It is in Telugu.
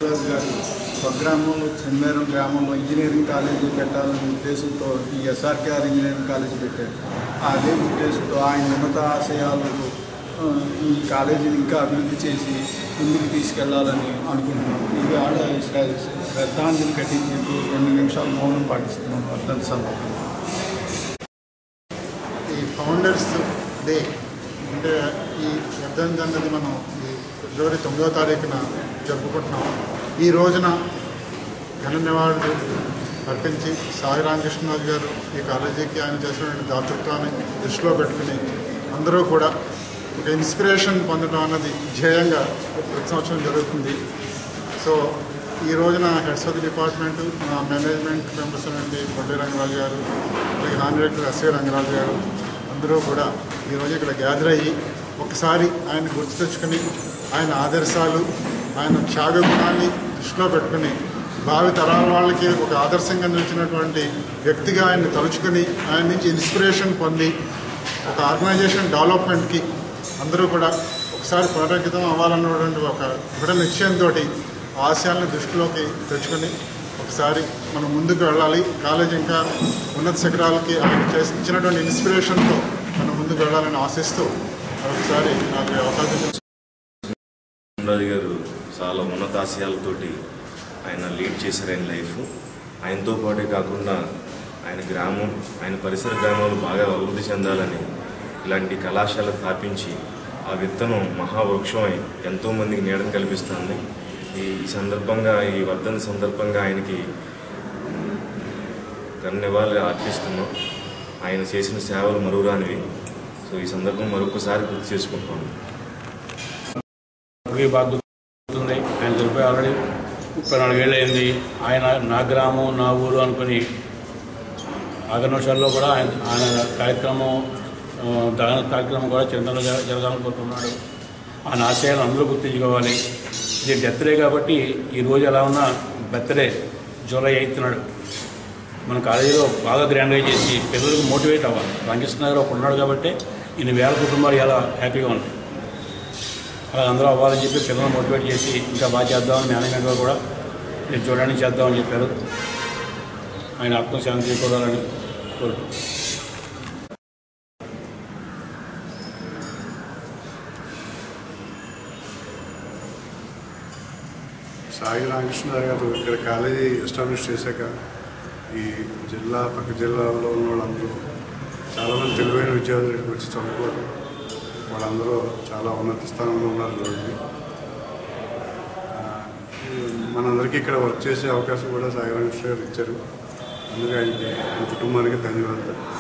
రాజు గారు స్వగ్రామంలో చెమ్మేరం గ్రామంలో ఇంజనీరింగ్ కాలేజీ పెట్టాలనే ఉద్దేశంతో ఈ ఎస్ఆర్కేఆర్ ఇంజనీరింగ్ కాలేజీ పెట్టారు అదే ఉద్దేశంతో ఆయన ఉన్నత ఆశయాలకు ఆ, ఈ కాలేజీని ఇంకా అభివృద్ధి చేసి ముందుకు తీసుకెళ్లాలని అనుకుంటున్నాం ఇది ఆడ శ్ర- శ్రద్ధాంజలి కట్టించేందుకు రెండు నిమిషాలు మౌనం పాటిస్తున్నాం వర్ధంతి సందర్భంగా ఈ ఫౌండర్స్ డే అంటే ఈ వర్ధంతి అన్నది మనం ఈ ఫిబ్రవరి తొమ్మిదో తారీఖున జరుపుకుంటున్నాం ఈ రోజున ఘన నివాళులు అర్పించి సాయి రామకృష్ణరాజు గారు ఈ కాలేజీకి ఆయన చేసినటువంటి దాతృత్వాన్ని దృష్టిలో పెట్టుకుని అందరూ కూడా ఒక ఇన్స్పిరేషన్ పొందడం అన్నది ధ్యేయంగా ప్రతి సంవత్సరం జరుగుతుంది సో ఈ రోజున హెడ్స్ ఆఫ్ ది డిపార్ట్మెంట్ మా మేనేజ్మెంట్ మెంబర్స్ నుండి పొట్టి రంగరాజు గారు అలాగే నాన్ డైరెక్టర్ ఎస్ఏ రంగరాజు గారు అందరూ కూడా ఈరోజు ఇక్కడ గ్యాదర్ అయ్యి ఒకసారి ఆయన గుర్తు తెచ్చుకొని ఆయన ఆదర్శాలు ఆయన త్యాగ గుణాన్ని దృష్టిలో పెట్టుకుని భావి తరాల వాళ్ళకి ఒక ఆదర్శంగా నిలిచినటువంటి వ్యక్తిగా ఆయన్ని తలుచుకుని ఆయన నుంచి ఇన్స్పిరేషన్ పొంది ఒక ఆర్గనైజేషన్ డెవలప్మెంట్కి అందరూ కూడా ఒకసారి పునరంకితం అవ్వాలన్నటువంటి ఒక దృఢ నిశ్చయంతో ఆశయాలను దృష్టిలోకి తెచ్చుకొని ఒకసారి మనం ముందుకు వెళ్ళాలి కాలేజ్ ఇంకా ఉన్నత శిఖరాలకి ఆయన చేసి ఇచ్చినటువంటి ఇన్స్పిరేషన్తో మనం ముందుకు వెళ్ళాలని ఆశిస్తూ ఒకసారి నాకు ఈ అవకాశం ఇచ్చిన రాజు గారు చాలా ఉన్నతాశయాలతోటి ఆయన లీడ్ చేశారు ఆయన లైఫ్ ఆయనతో పాటే కాకుండా ఆయన గ్రామం ఆయన పరిసర గ్రామాలు బాగా అభివృద్ధి చెందాలని ఇలాంటి కళాశాల స్థాపించి ఆ విత్తనం మహావృక్షమై ఎంతోమందికి నీడను కల్పిస్తుంది ఈ ఈ సందర్భంగా ఈ వర్ధన సందర్భంగా ఆయనకి ధన్యవాదాలు అర్పిస్తున్నాం ఆయన చేసిన సేవలు మరువురానివి సో ఈ సందర్భం మరొకసారి గుర్తు చేసుకుంటున్నాం ఇవి బాగా గుర్తుంది ఆయన చనిపోయి ఆల్రెడీ ముప్పై నాలుగేళ్ళు అయింది ఆయన నా గ్రామం నా ఊరు అనుకుని ఆఖరి నిమిషాల్లో కూడా ఆయన ఆయన కార్యక్రమం ఆ, దహన కార్యక్రమం కూడా చిరంతలో జరగాలని కోరుకున్నాడు ఆయన ఆశయాలు అందరూ గుర్తించుకోవాలి ఇది డెత్ డే కాబట్టి ఈ రోజు ఎలా ఉన్నా బర్త్డే జూలై ఎయిత్ నాడు మన కాలేజీలో బాగా గ్రాండ్గా చేసి పిల్లలకు మోటివేట్ అవ్వాలి రామకృష్ణ గారు ఒకడు ఉన్నాడు కాబట్టి ఇన్ని వేల కుటుంబాలు ఎలా హ్యాపీగా ఉన్నాయి అలా అందరూ అవ్వాలని చెప్పి పిల్లల్ని మోటివేట్ చేసి ఇంకా బాగా చేద్దామని మేనేజ్మెంట్ వారు కూడా నేను చూడడానికి చేద్దామని చెప్పారు ఆయన ఆత్మశాంతి చేకూరాలని కోరుకుంటున్నాను సాయి రామకృష్ణరావు గారు ఇక్కడ కాలేజీ ఎస్టాబ్లిష్ చేశాక ఈ జిల్లా పక్క జిల్లాలో ఉన్న వాళ్ళందరూ చాలామంది తెలివైన విద్యార్థులు ఇక్కడికి వచ్చి చదువుకోరు వాళ్ళందరూ చాలా ఉన్నత స్థానంలో ఉన్నారు రోజు మనందరికీ ఇక్కడ వర్క్ చేసే అవకాశం కూడా సాయి రామకృష్ణ గారు ఇచ్చారు అందుకే ఆయనకి ఆయన కుటుంబానికి ధన్యవాదాలు